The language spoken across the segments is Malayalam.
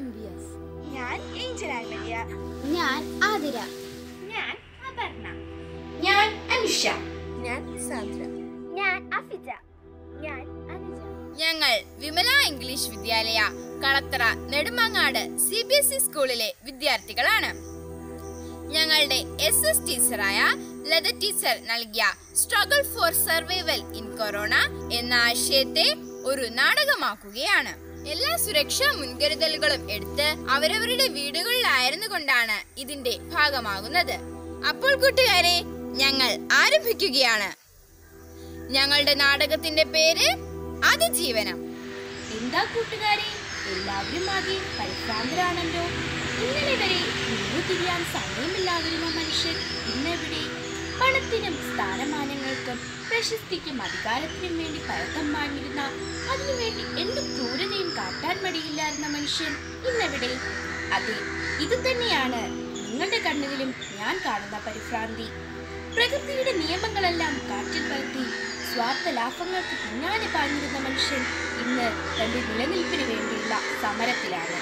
എം ബി എസ് ഞാൻ ഏഞ്ചൽ ആൽമരിയ ഞാൻ ആതിര ഞാൻ അപർണ ഞാൻ അനുഷ ഞാൻ സാന്ദ്ര ഞാൻ അഫിജ ഞാൻ അനുജ ഞങ്ങൾ Vimala English Vidyalaya Kalathara Nedumangad C B S E സ്കൂളിലെ വിദ്യാർത്ഥികളാണ് ഞങ്ങളുടെ എസ് എസ് ടീച്ചറായ ലത ടീച്ചർ നൽകിയ struggle for survival in corona എന്ന ആശയത്തെ ഒരു നാടകമാക്കുകയാണ് എല്ലാ സുരക്ഷാ മുൻകരുതലുകളും എടുത്ത് അവരവരുടെ വീടുകളിലായിരുന്നു കൊണ്ടാണ് ഇതിന്റെ ഭാഗമാകുന്നത് അപ്പോൾ കൂട്ടുകാരെ ഞങ്ങൾ ആരംഭിക്കുകയാണ് ഞങ്ങളുടെ നാടകത്തിന്റെ പേര് അതിജീവനം എന്താ കൂട്ടുകാരെ എല്ലാവരും ആകെ പരിഭ്രാന്തരാണല്ലോ ഇന്നലെ വരെ മുമ്പ് തിരിയാൻ സമയമില്ലാതിരുന്ന മനുഷ്യർ ഇന്നെവിടെ പണത്തിനും സ്ഥാനമാനങ്ങൾക്കും പ്രശസ്തിക്കും അധികാരത്തിനും വേണ്ടി പരക്കം മാഞ്ഞിരുന്ന അതിനുവേണ്ടി എന്ത് ക്രൂരതയും കാട്ടാൻ മടിയില്ലായിരുന്ന മനുഷ്യൻ ഇന്നെവിടെ അതെ ഇത് തന്നെയാണ് നിങ്ങളുടെ കണ്ണുകളിലും ഞാൻ കാണുന്ന പരിഭ്രാന്തി പ്രകൃതിയുടെ നിയമങ്ങളെല്ലാം കാറ്റിൽ പറത്തി സ്വാർത്ഥ ലാഭങ്ങൾക്ക് പിന്നാലെ പാഞ്ഞിരുന്ന മനുഷ്യൻ ഇന്ന് തന്റെ നിലനിൽപ്പിന് വേണ്ടിയുള്ള സമരത്തിലാണ്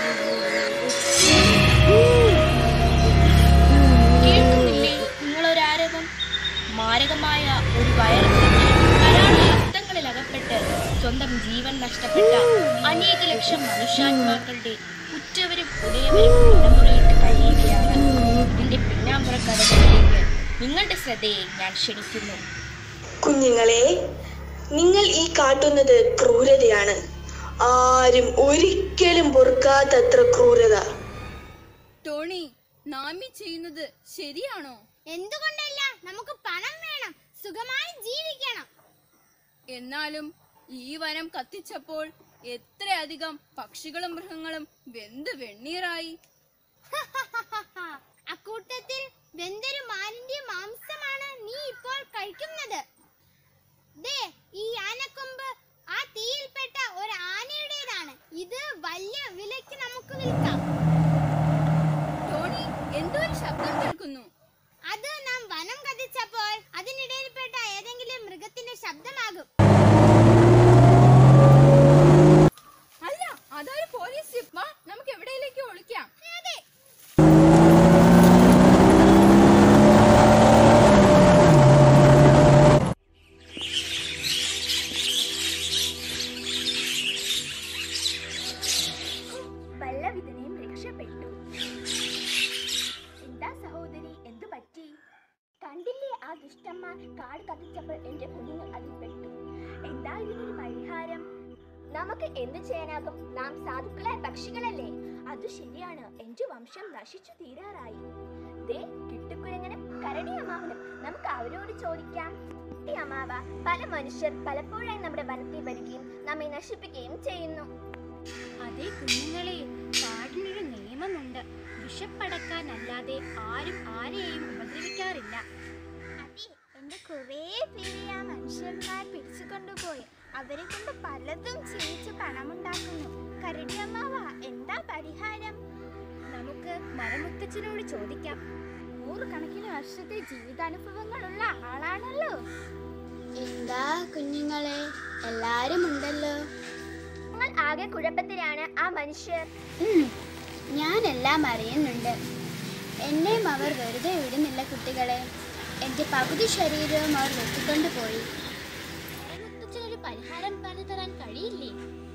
കേൾക്കുന്നില്ലേ നിങ്ങളൊരാരവം മാരകമായ ഒരു വൈറസിന്റെ ധാരാളം രക്തങ്ങളിൽ അകപ്പെട്ട് സ്വന്തം ജീവൻ നഷ്ടപ്പെട്ട അനേക ലക്ഷം മനുഷ്യാത്മാക്കളുടെ ഉറ്റവരും ഉടയവരും തലമുറയിട്ട് കഴിയുകയാണ് ഇതിന്റെ പിന്നാമ്പുറ കഥകളിലേക്ക് നിങ്ങളുടെ ശ്രദ്ധയെ ഞാൻ ക്ഷണിക്കുന്നു കുഞ്ഞുങ്ങളെ നിങ്ങൾ ഈ കാട്ടുന്നത് ക്രൂരതയാണ് ആരും ഒരിക്കലും പൊറുക്കാത്തത്ര ക്രൂരത ടോണി നാമി ചെയ്യുന്നത് ശരിയാണോ എന്തുകൊണ്ടല്ല നമുക്ക് പണം വേണം സുഖമായി ജീവിക്കണം എന്നാലും ഈ വനം കത്തിച്ചപ്പോൾ എത്രയധികം പക്ഷികളും മൃഗങ്ങളും വെന്ത് വെണ്ണീറായി അക്കൂട്ടത്തിൽ വെന്തൊരു മാനിന്റെ മാംസമാണ് നീ ഇപ്പോൾ കഴിക്കുന്നത് ദേ ഈ ആനക്കൊമ്പ് ആ തീയിൽപ്പെട്ട ഒരു ആനയുടേതാണ് ഇത് വലിയ വിലയ്ക്ക് നമുക്ക് വിൽക്കാം ടോണി എന്തോ ഒരു ശബ്ദം കേൾക്കുന്നു അത് നാം വനം കത്തിച്ചപ്പോൾ അതിനിടയിൽപ്പെട്ട ഏതെങ്കിലും മൃഗത്തിന്റെ ശബ്ദമാകും അല്ല അതൊരു പോലീസ് ജീപ്പ്. വാ നമുക്ക് എവിടെയിലേക്ക് ഒളിക്കാം അതെ വല്ലവിധനെയും രക്ഷപ്പെട്ടു എന്താ സഹോദരി എന്തു പറ്റി കണ്ടില്ലേ ആ ദുഷ്ടന്മാർ കാട് കത്തിച്ചപ്പോൾ എന്റെ കുഞ്ഞുങ്ങൾ അതിൽ പെട്ടു എന്താ ഇതിനൊരു പരിഹാരം നമുക്ക് എന്തു ചെയ്യാനാകും നാം സാധുക്കളായ പക്ഷികളല്ലേ അത് ശരിയാണ് എന്റെ വംശം നശിച്ചു തീരാറായി ദേ കിട്ടുക്കുരങ്ങനും കരടി അമ്മാവനും നമുക്ക് അവരോട് ചോദിക്കാം കുട്ടി അമ്മാവ പല മനുഷ്യർ പലപ്പോഴായി നമ്മുടെ വനത്തിൽ വരികയും നമ്മെ നശിപ്പിക്കുകയും ചെയ്യുന്നു അതേ കുഞ്ഞുങ്ങളെ കാടിനൊരു നിയമമുണ്ട് വിഷപ്പടക്കാനല്ലാതെ ആരും ആരെയും ഉപദ്രവിക്കാറില്ല അതെ എന്റെ കുറേ പേരെ ആ മനുഷ്യന്മാർ പിടിച്ചു കൊണ്ടുപോയി അവരെ കൊണ്ട് പലതും ചെയ്യിച്ച് പണമുണ്ടാക്കുന്നു കരടിയമ്മാവ എന്താ പരിഹാരം നമുക്ക് മരമുത്തച്ഛനോട് ചോദിക്കാം നൂറുകണക്കിന് വർഷത്തെ ജീവിതാനുഭവങ്ങളുള്ള ആളാണല്ലോ എന്താ കുഞ്ഞുങ്ങളെ എല്ലാരും ഉണ്ടല്ലോ ഞങ്ങൾ ആകെ കുഴപ്പത്തിലാണ് ആ മനുഷ്യർ ഉം, ഞാനെല്ലാം അറിയുന്നുണ്ട് എന്നെയും അവർ വെറുതെ വിടുന്നില്ല കുട്ടികളെ എൻ്റെ പകുതി ശരീരവും അവർ വെട്ടിക്കൊണ്ടു പോയി മരമുത്തച്ഛനൊരു പരിഹാരം പറഞ്ഞു തരാൻ കഴിയില്ലേ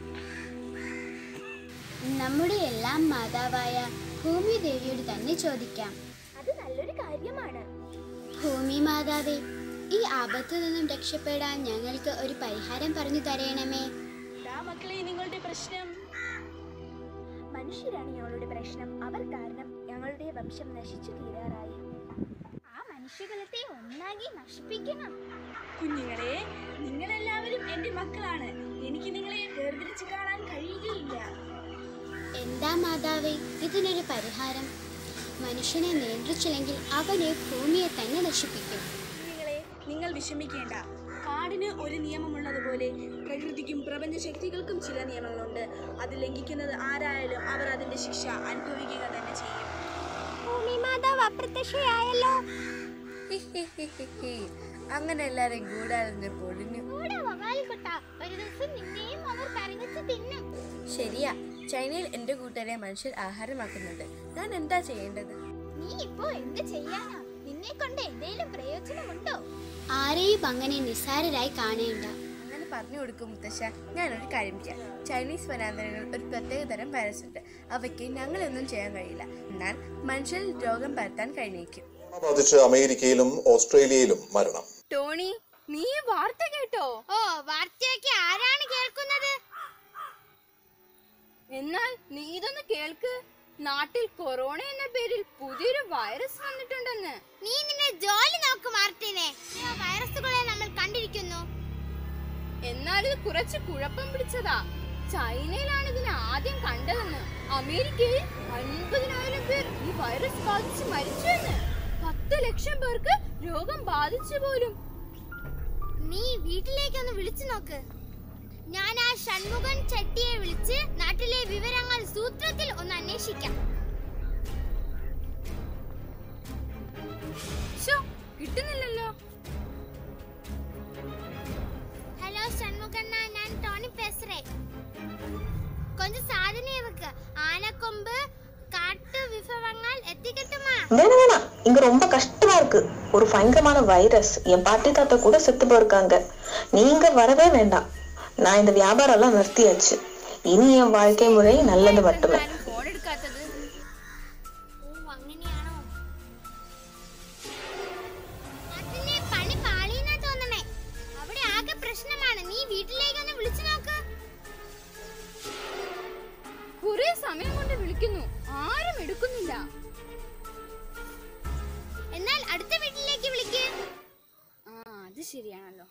നമ്മുടെ എല്ലാം മാതാവായ ഭൂമി ദേവിയോട് തന്നെ ചോദിക്കാം അത് നല്ലൊരു കാര്യമാണ് ഭൂമി മാതാവേ ഈ ആപത്തു നിന്നും രക്ഷപ്പെടാൻ ഞങ്ങൾക്ക് ഒരു പരിഹാരം പറഞ്ഞു തരയണമേ മക്കളെ നിങ്ങളുടെ പ്രശ്നം മനുഷ്യരാണ് ഞങ്ങളുടെ പ്രശ്നം അവർ കാരണം ഞങ്ങളുടെ വംശം നശിച്ചു തീരാറായി ആ മനുഷ്യകുലത്തെ ഒന്നാകി നശിപ്പിക്കണം കുഞ്ഞുങ്ങളെ നിങ്ങളെല്ലാവരും എന്റെ മക്കളാണ് എനിക്ക് നിങ്ങളെ വേർതിരിച്ച് കാണാൻ കഴിയുകയില്ല എന്താ മാതാവേ ഇതിനൊരു പരിഹാരം മനുഷ്യനെ നിയന്ത്രിച്ചില്ലെങ്കിൽ അവനെ ഭൂമിയെ തന്നെ നശിപ്പിക്കും കുഞ്ഞുങ്ങളെ നിങ്ങൾ വിഷമിക്കേണ്ട കാടിന് ഒരു നിയമമുള്ളതുപോലെ പ്രകൃതിക്കും പ്രപഞ്ച ശക്തികൾക്കും ചില നിയമങ്ങളുണ്ട് അത് ലംഘിക്കുന്നത് ആരായാലും അവർ അതിന്റെ ശിക്ഷ അനുഭവിക്കുക തന്നെ ചെയ്യും ഭൂമി മാതാവ് അപ്രത്യക്ഷയായല്ലോ അങ്ങനെ എല്ലാരും കൂടാതെ പൊളിഞ്ഞു കൂടെ വകാലിക്കൊട്ട ഒരു ദിവസം നിന്നെയും അവർ കരങ്ങിച്ച് തിന്നും ശരിയാ ചൈനയിൽ എൻ്റെ കൂട്ടുകാരെ മനുഷ്യർ ആഹാരമാക്കുന്നുണ്ട് ഞാൻ എന്താ ചെയ്യേണ്ടത് നീ ഇപ്പോ എന്ത് ചെയ്യാനാ നിന്നെ കൊണ്ട് എന്തെങ്കിലും പ്രയോജനമുണ്ടോ ആരെയും അങ്ങനെ നിസ്സാരരായി കാണേണ്ട അങ്ങനെ പറഞ്ഞു കൊടുക്കും മുത്തശ്ശ ഞാനൊരു കാര്യം ചെയ്യാം ചൈനീസ് വനാന്തരങ്ങൾ ഒരു പ്രത്യേക തരം വൈറസ് ഉണ്ട് അവയ്ക്ക് ഞങ്ങളൊന്നും ചെയ്യാൻ കഴിയില്ല എന്നാൽ മനുഷ്യരിൽ രോഗം പരത്താൻ കഴിഞ്ഞേക്കും കൊറോണ ബാധിച്ച് അമേരിക്കയിലും ഓസ്ട്രേലിയയിലും മരണം ടോണി നീ ഈ വാർത്ത കേട്ടോ ഓ വാർത്തയൊക്കെ ആരാണ് കേൾക്കുന്നത് എന്നാൽ നീ ഇതൊന്ന് കേൾക്ക് നാട്ടിൽ കൊറോണ എന്ന പേരിൽ പുതിയൊരു വൈറസ് വന്നിട്ടുണ്ടെന്ന് നീ നിന്റെ ജോലി നോക്ക് മാർട്ടിനെ ഈ വൈറസുകളെ നമ്മൾ കണ്ടിരിക്കുന്നു എന്നാൽ ഇത് കുറച്ച് കുഴപ്പം പിടിച്ചതാ ചൈനയിലാണ് ഇതിനെ ആദ്യം കണ്ടതെന്ന് അമേരിക്കയിൽ അൻപതിനായിരം പേർ ഈ വൈറസ് ബാധിച്ച് മരിച്ചുവെന്ന് പത്ത് ലക്ഷം പേർക്ക് രോഗം ബാധിച്ചു പോലും നീ വീട്ടിലേക്കൊന്ന് വിളിച്ചു നോക്ക് ഞാൻ ആ ഷൺമുഖൻ ചെട്ടിയെ വിളിച്ച് നാട്ടിലെ വിവരങ്ങൾ സൂത്രത്തിൽ ഒന്ന് അന്വേഷിക്കാം ശോ, കിട്ടുന്നില്ലല്ലോ ഹലോ ഷൺമുഖണ്ണ ഞാൻ ടോണി പേசுறேன் கொஞ்சம் சாதனை இருக்கு ஆனக்கொம்பு காட்டு விபவங்கள் எத்திக்கட்டுமா வேணாம் வேணாம் இங்க ரொம்ப கஷ்டமா இருக்கு ஒரு பயங்கரமான வைரஸ் என் பாட்டி தாத்தா கூட செத்து போயிருக்காங்க நீங்க வரவே வேண்டாம் நான் இந்த வியாபாரம் எல்லாம் நிறுத்தியாச்சு இனி என் வாழ்க்கை முறை நல்லது மட்டுமே ആരും ഫോൺ എടുക്കാത്തത് ഓ അങ്ങനെയാണോ നാട്ടിലെ പണി പാളിയെന്നാ തോന്നണേ അവിടെ ആകെ പ്രശ്നമാണ് നീ വീട്ടിലേക്കൊന്ന് വിളിച്ചു നോക്ക് കുറെ സമയം കൊണ്ട് വിളിക്കുന്നു ആരും എടുക്കുന്നില്ല എന്നാൽ അടുത്ത വീട്ടിലേക്ക് വിളിക്ക് ആ അത് ശരിയാണല്ലോ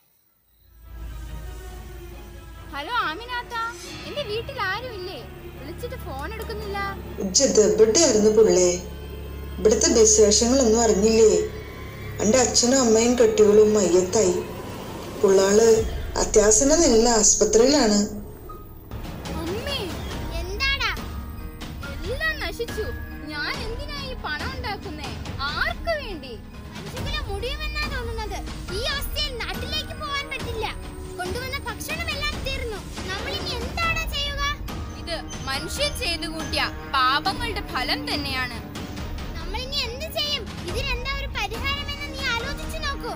ഹലോ ആമിനാത്ത എന്റെ വീട്ടിൽ ആരും ഇല്ലേ വിളിച്ചിട്ട് ഫോൺ എടുക്കുന്നില്ല ഇജ്ജത് എവിടെയായിരുന്നു പിള്ളേ ഇവിടുത്തെ വിശേഷങ്ങളൊന്നും അറിഞ്ഞില്ലേ എൻ്റെ അച്ഛനും അമ്മയും കെട്ടികളും മയ്യത്തായി പുള്ളാള് അത്യാസന നല്ല ആസ്പത്രിയിലാണ് അമ്മേ എന്താടാ എല്ലാം നശിച്ചു ഞാൻ എന്തിനാ ഈ പണം ഉണ്ടാക്കുന്നേ ആർക്ക് വേണ്ടി മനുഷ്യകുലം മുടിയുമെന്നാ തോന്നുന്നത് ഈ അവസ്ഥയിൽ നാട്ടിലേക്ക് പോവാൻ പറ്റില്ല കൊണ്ടുവന്ന ഭക്ഷണമെല്ലാം തീർന്നു നമ്മൾ ഇനി എന്താണ് ചെയ്യുക ഇത് മനുഷ്യൻ ചെയ്തു കൂട്ടിയ പാപങ്ങളുടെ ഫലം തന്നെയാണ് നമ്മൾ ഇനി എന്ത് ചെയ്യും ഇതിനെന്താ ഒരു പരിഹാരമെന്ന് നീ ആലോചിച്ചു നോക്കൂ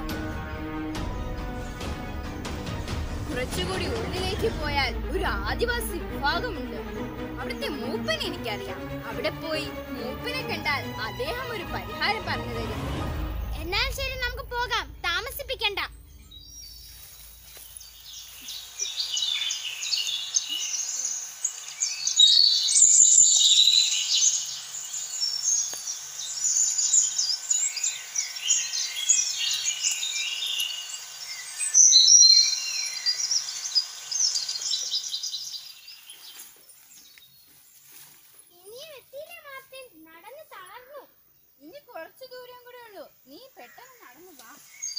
കുറച്ചുകൂടി ഉള്ളിലേക്ക് പോയാൽ ഒരു ആദിവാസി വിഭാഗമുണ്ട് അവിടുത്തെ മൂപ്പനെ എനിക്കറിയാം അവിടെ പോയി മൂപ്പനെ കണ്ടാൽ അദ്ദേഹം ഒരു പരിഹാരം പറഞ്ഞു തരും എന്നാൽ ശരി നമുക്ക് പോകാം താമസിപ്പിക്കണ്ട ഇനിയും എത്തിയില്ലേ മാർട്ടിൻ നടന്ന് തളർന്നു ഇനി കുറച്ചു ദൂരം കൂടെ ഉള്ളൂ നീ പെട്ടെന്ന് നടന്നു വാ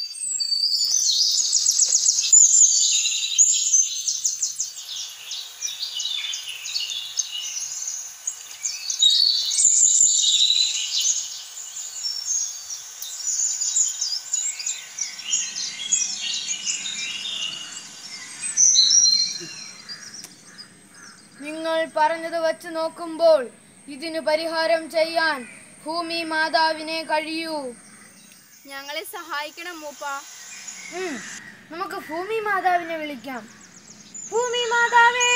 നിങ്ങൾ പറഞ്ഞത് വച്ച് നോക്കുമ്പോൾ ഇതിന് പരിഹാരം ചെയ്യാൻ ഭൂമി മാതാവിനെ കഴിയൂ ഞങ്ങളെ സഹായിക്കണം മൂപ്പ ഉം, നമുക്ക് ഭൂമി മാതാവിനെ വിളിക്കാം ഭൂമി മാതാവേ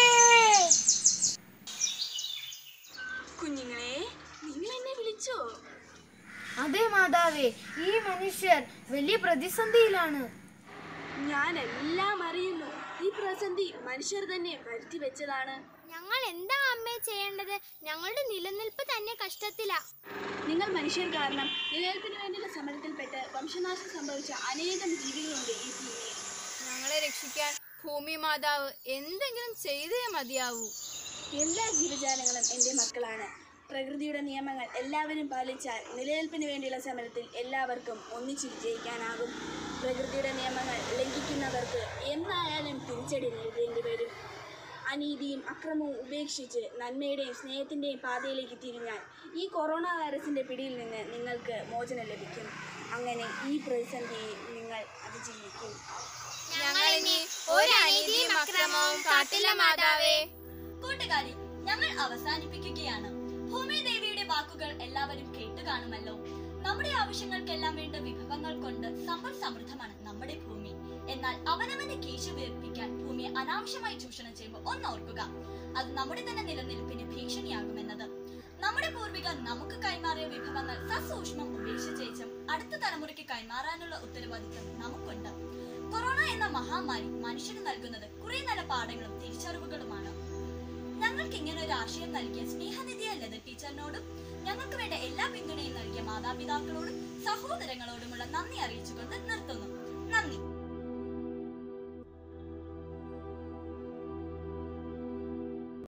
കുഞ്ഞുങ്ങളെ നിങ്ങൾ എന്നെ വിളിച്ചോ അതെ മാതാവേ ഈ മനുഷ്യർ വലിയ പ്രതിസന്ധിയിലാണ് ഞാൻ എല്ലാം അറിയുന്നു ഈ പ്രതിസന്ധി മനുഷ്യർ തന്നെ വരുത്തി വെച്ചതാണ് ഞങ്ങൾ എന്താ അമ്മേ ചെയ്യേണ്ടത് ഞങ്ങളുടെ നിലനിൽപ്പ് തന്നെ കഷ്ടത്തിലാ നിങ്ങൾ മനുഷ്യർ കാരണം നിലനിൽപ്പിന് വേണ്ടിയുള്ള സമരത്തിൽപ്പെട്ട് വംശനാശം സംഭവിച്ച അനേകം ജീവികളുണ്ട് ഈ ഭൂമിയിൽ ഞങ്ങളെ രക്ഷിക്കാൻ ഭൂമി മാതാവ് എന്തെങ്കിലും ചെയ്തേ മതിയാവൂ എല്ലാ ജീവജാലങ്ങളും എൻ്റെ മക്കളാണ് പ്രകൃതിയുടെ നിയമങ്ങൾ എല്ലാവരും പാലിച്ചാൽ നിലനിൽപ്പിന് വേണ്ടിയുള്ള സമരത്തിൽ എല്ലാവർക്കും ഒന്നിച്ച് വിജയിക്കാനാകും പ്രകൃതിയുടെ നിയമങ്ങൾ ലംഘിക്കുന്നവർക്ക് എന്നായാലും തിരിച്ചടി നേരിടേണ്ടി വരും അനീതിയും അക്രമവും ഉപേക്ഷിച്ച് നന്മയുടെയും സ്നേഹത്തിൻ്റെയും പാതയിലേക്ക് തിരിഞ്ഞാൽ ഈ കൊറോണ വൈറസിൻ്റെ പിടിയിൽ നിന്ന് നിങ്ങൾക്ക് മോചനം ലഭിക്കും അങ്ങനെ ഈ പ്രതിസന്ധിയെ നിങ്ങൾ അതിജീവിക്കും ഞങ്ങളിനി ഒരു അനീതിയും അക്രമവും കാട്ടില്ല മാതാവേ കൂട്ടുകാരി ഞങ്ങൾ അവസാനിപ്പിക്കുകയാണ് ഭൂമി ദേവിയുടെ വാക്കുകൾ എല്ലാവരും കേട്ടു കാണുമല്ലോ നമ്മുടെ ആവശ്യങ്ങൾക്കെല്ലാം വേണ്ട വിഭവങ്ങൾ കൊണ്ട് സമ്പൽ സമൃദ്ധമാണ് നമ്മുടെ ഭൂമി എന്നാൽ അവനവന്റെ കേശ വീർപ്പിക്കാൻ ഭൂമിയെ അനാവശ്യമായി ചൂഷണം ചെയ്യുമ്പോൾ ഒന്നോർക്കുക അത് നമ്മുടെ തന്നെ നിലനിൽപ്പിന് ഭീഷണിയാകുമെന്നത് നമ്മുടെ പൂർവികർ നമുക്ക് കൈമാറിയ വിഭവങ്ങൾ സസൂക്ഷ്മം ഉപേക്ഷിച്ചേച്ചും അടുത്ത തലമുറയ്ക്ക് കൈമാറാനുള്ള ഉത്തരവാദിത്തം നമുക്കുണ്ട് കൊറോണ എന്ന മഹാമാരി മനുഷ്യന് നൽകുന്നത് കുറെ നല്ല പാഠങ്ങളും തിരിച്ചറിവുകളുമാണ് ഞങ്ങൾക്ക് ഇങ്ങനെ ഒരു ആശയം നൽകിയ സ്നേഹനിധിയ ലത ടീച്ചറിനോടും ഞങ്ങൾക്ക് വേണ്ട എല്ലാ പിന്തുണയും നൽകിയ മാതാപിതാക്കളോടും സഹോദരങ്ങളോടുമുള്ള നന്ദി അറിയിച്ചുകൊണ്ട് നിർത്തുന്നു